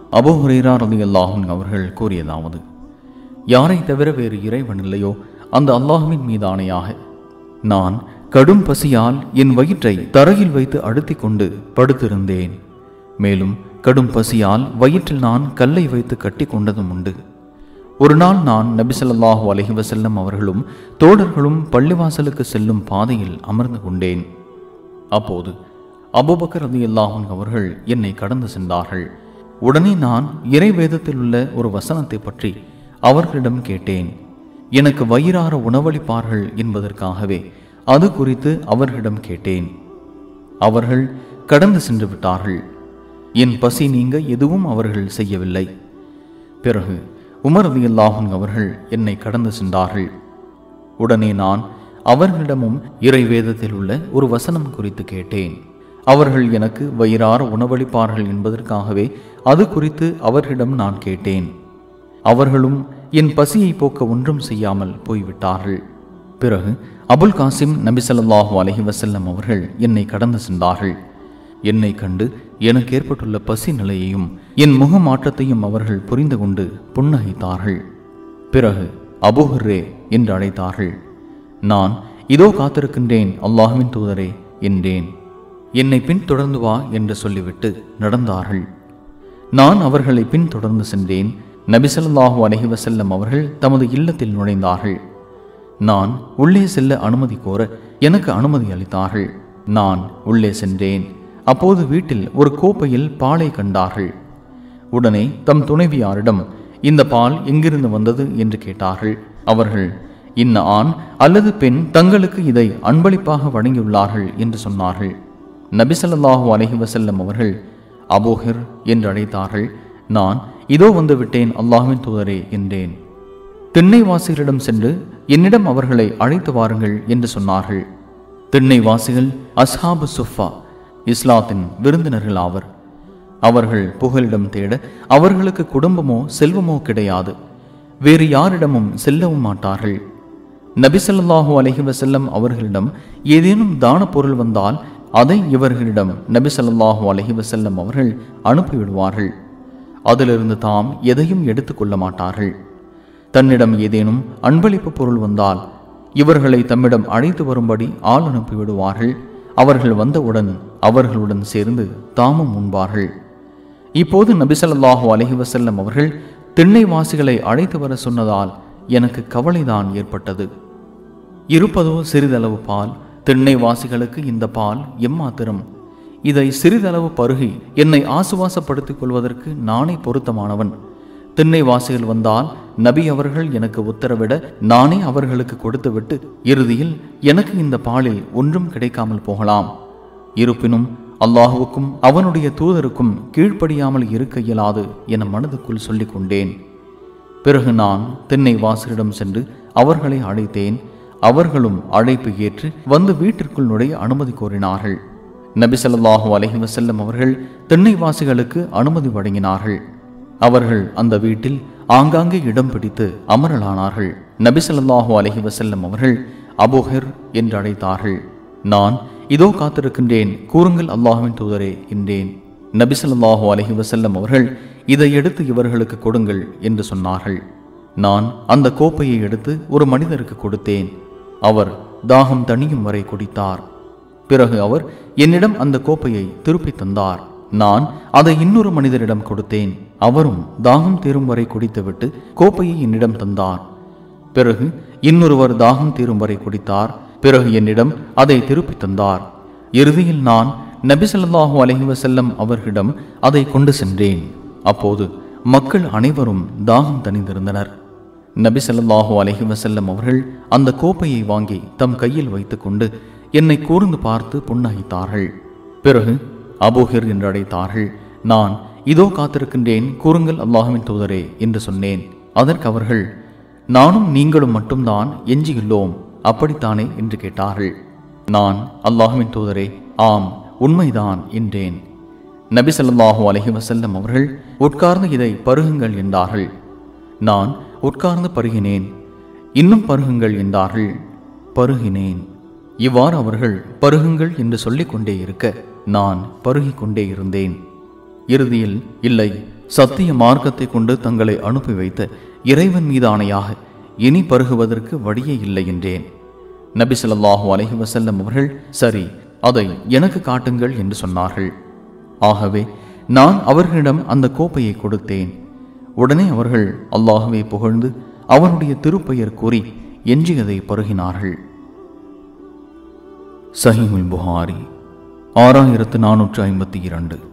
Abu Hurairah ரலியல்லாஹு அவர்கள் கூறியதாவது யாரை தவிர வேறு இறைவன் இல்லையோ அந்த அல்லாஹ்வின் மீது ஆணையாக நான் கடும் பசியால் என் வயிற்றை தரையில் வைத்து அழுத்திக் கொண்டு படுத்திருந்தேன் மேலும் கடும் பசியால் வயிற்றில் நான் கல்லை வைத்து கட்டி கொண்டதும் உண்டு ஒரு நாள் நான் நபி ஸல்லல்லாஹு அலைஹி வஸல்லம் அவர்களும் தோழர்களும் பள்ளிவாசலுக்கு செல்லும் பாதையில் அமர்ந்து கொண்டேன் அப்போது அபூபக்கர் ரலியல்லாஹு அவர்கள் என்னை கடந்து சென்றார்கள் உடனே நான் இறை வேதத்தில் உள்ள ஒரு வசனத்தை பற்றி அவர்களிடம் கேட்டேன் எனக்கு வயிறார உணவளிப்பார்கள் என்பதற்காகவே அது குறித்து அவர்களிடம் கேட்டேன் அவர்கள் கடந்து சென்று விட்டார்கள் என் பசி நீங்க எதுவும் அவர்கள் செய்யவில்லை பிறகு உமர் ரலியல்லாஹு அவர்கள் என்னை கடந்து சென்றார்கள் உடனே நான் அவர்களிடமும் இறை வேதத்தில் உள்ள ஒரு வசனம் குறித்து கேட்டேன் அவர்கள் எனக்கு வயிறார உணவளிப்பார்கள் என்பதற்காகவே அது குறித்து அவர்களிடம் நான் கேட்டேன் அவர்களும் என் பசியை போக்க ஒன்றும் செய்யாமல் போய்விட்டார்கள் பிறகு அபுல் காசிம் நபி ஸல்லல்லாஹு அலைஹி வஸல்லம் அவர்கள் என்னை கடந்து சென்றார்கள் என்னை கண்டு எனக்கு ஏற்பட்டுள்ள பசி நிலையையும் என் முக மாற்றத்தையும் அவர்கள் புரிந்து கொண்டு புன்னகைத்தார்கள் பிறகு அபூஹர்ரே என்று அழைத்தார்கள் நான் இதோ காத்திருக்கின்றேன் அல்லாஹ்வின் தூதரே என்றேன் என்னை பின்தொடர்ந்து வா என்று சொல்லிவிட்டு நடந்தார்கள் நான் அவர்களை பின்தொடர்ந்து சென்றேன் நபிசல்லாஹூ அலைஹி வஸல்லம் அவர்கள் தமது இல்லத்தில் நுழைந்தார்கள் நான் உள்ளே செல்ல அனுமதி கோர எனக்கு அனுமதி அளித்தார்கள் நான் உள்ளே சென்றேன் அப்போது வீட்டில் ஒரு கோப்பையில் பாலை கண்டார்கள் உடனே தம் துணைவியாரிடம் இந்த பால் எங்கிருந்து வந்தது என்று கேட்டார்கள் அவர்கள் இன்ன ஆண் அல்லது பெண் தங்களுக்கு இதை அன்பளிப்பாக வழங்கியுள்ளார்கள் என்று சொன்னார்கள் நபிசல்லாஹூ அலைஹி வஸல்லம் அவர்கள் அபோஹர் என்று அழைத்தார்கள் நான் இதோ வந்து விட்டேன் அல்லாஹ்வின் தூதரே என்றேன் திண்ணைவாசிகளிடம் சென்று என்னிடம் அவர்களை அழைத்து வாருங்கள் என்று சொன்னார்கள் திண்ணைவாசிகள் அஸ்ஹாபு சுஃபா இஸ்லாத்தின் விருந்தினர்கள் ஆவர் அவர்கள் புகலிடம் தேட அவர்களுக்கு குடும்பமோ செல்வமோ கிடையாது வேறு யாரிடமும் செல்லவும் மாட்டார்கள் நபிசல்லாஹூ அலைஹி வஸல்லம் அவர்களிடம் ஏதேனும் தான பொருள் வந்தால் அதை இவர்களிடம் நபிசல்லாஹூ அலைஹி வஸல்லம் அவர்கள் அனுப்பிவிடுவார்கள் அதிலிருந்து தாம் எதையும் எடுத்துக்கொள்ள மாட்டார்கள் தன்னிடம் ஏதேனும் அன்பளிப்பு பொருள் வந்தால் இவர்களை தம்மிடம் அழைத்து வரும்படி ஆள் அனுப்பிவிடுவார்கள் அவர்கள் வந்தவுடன் அவர்களுடன் சேர்ந்து தாமும் உண்பார்கள் இப்போது நபிசல்லாஹு அலைஹி வஸல்லம் அவர்கள் திண்ணைவாசிகளை அழைத்து வர சொன்னதால் எனக்கு கவலைதான் ஏற்பட்டது இருப்பதோ சிறிதளவு பால் திண்ணைவாசிகளுக்கு இந்த பால் எம்மாத்திரம் இதை சிறிதளவு பருகி என்னை ஆசுவாசப்படுத்திக் கொள்வதற்கு நானே பொருத்தமானவன் திண்ணைவாசிகள் வந்தால் நபி அவர்கள் எனக்கு உத்தரவிட நானே அவர்களுக்கு கொடுத்துவிட்டு இறுதியில் எனக்கு இந்த பாலில் ஒன்றும் கிடைக்காமல் போகலாம் இருப்பினும் அல்லாஹுவுக்கும் அவனுடைய தூதருக்கும் கீழ்ப்படியாமல் இருக்க இயலாது என மனதுக்குள் சொல்லிக் கொண்டேன் பிறகு நான் திண்ணை வாசலிடம் சென்று அவர்களை அழைத்தேன் அவர்களும் அழைப்பு ஏற்று வந்து வீட்டிற்குள் நுழைய அனுமதி கோரினார்கள் நபி ஸல்லல்லாஹு அலைஹி வஸல்லம் அவர்கள் திண்ணைவாசிகளுக்கு அனுமதி வழங்கினார்கள் அவர்கள் அந்த வீட்டில் ஆங்காங்கே இடம் பிடித்து அமரலானார்கள் நபி ஸல்லல்லாஹு அலைஹி வஸல்லம் அவர்கள் அபூஹர் என்று அழைத்தார்கள் நான் இதோ காத்திருக்கின்றேன் கூறுங்கள் அல்லாஹ்வின் தூதரே என்றேன் நபி ஸல்லல்லாஹு அலைஹி வஸல்லம் அவர்கள் இதை எடுத்து இவர்களுக்கு கொடுங்கள் என்று சொன்னார்கள் நான் அந்த கோப்பையை எடுத்து ஒரு மனிதருக்கு கொடுத்தேன் அவர் தாகம் தணியும் வரை குடித்தார் பிறகு அவர் என்னிடம் அந்த கோப்பையை திருப்பி தந்தார் நான் அதை இன்னொரு மனிதரிடம் கொடுத்தேன் அவரும் தாகம் தீரும் வரை குடித்துவிட்டு கோப்பையை என்னிடம் தந்தார் பிறகு இன்னொருவர் தாகம் தீரும் வரை குடித்தார் பிறகு என்னிடம் அதை திருப்பி தந்தார் இறுதியில் நான் நபி ஸல்லல்லாஹு அலைஹி வஸல்லம் அவர்களிடம் அதை கொண்டு சென்றேன் அப்போது மக்கள் அனைவரும் தாகம் தணிந்திருந்தனர் நபி ஸல்லல்லாஹு அலைஹி வஸல்லம் அவர்கள் அந்த கோப்பையை வாங்கி தம் கையில் வைத்துக்கொண்டு என்னை கூர்ந்து பார்த்து புன்னகைத்தார்கள் பிறகு அபூஹிர் என்று அழைத்தார்கள் நான் இதோ காத்திருக்கின்றேன் கூறுங்கள் அல்லாஹ்வின் தூதரே என்று சொன்னேன் அதற்கு அவர்கள் நானும் நீங்களும் மட்டும்தான் எஞ்சியுள்ளோம் அப்படித்தானே என்று கேட்டார்கள் நான் அல்லாஹ்வின் தூதரே ஆம் உண்மைதான் என்றேன் நபி ஸல்லல்லாஹு அலைஹி வஸல்லம் அவர்கள் உட்கார்ந்து இதை பருகுங்கள் என்றார்கள் நான் உட்கார்ந்து பருகினேன் இன்னும் பருகுங்கள் என்றார்கள் பருகினேன் இவ்வாறு அவர்கள் பருகுங்கள் என்று சொல்லிக் கொண்டே இருக்க நான் பருகிக் கொண்டே இருந்தேன் இறுதியில் இல்லை சத்திய மார்க்கத்தை கொண்டு தங்களை அனுப்பி வைத்த இறைவன் மீது ஆணையாக இனி பருகுவதற்கு வழியே இல்லை என்றேன் நபி ஸல்லல்லாஹு அலைஹி வஸல்லம் அவர்கள் சரி அதை எனக்கு காட்டுங்கள் என்று சொன்னார்கள் ஆகவே நான் அவர்களிடம் அந்த கோப்பையை கொடுத்தேன் உடனே அவர்கள் அல்லாஹுவை புகழ்ந்து அவனுடைய திருப்பெயர் கூறி எஞ்சியதை பருகினார்கள் சஹீமுல் புகாரி ஆறாயிரத்து நானூற்று ஐம்பத்தி இரண்டு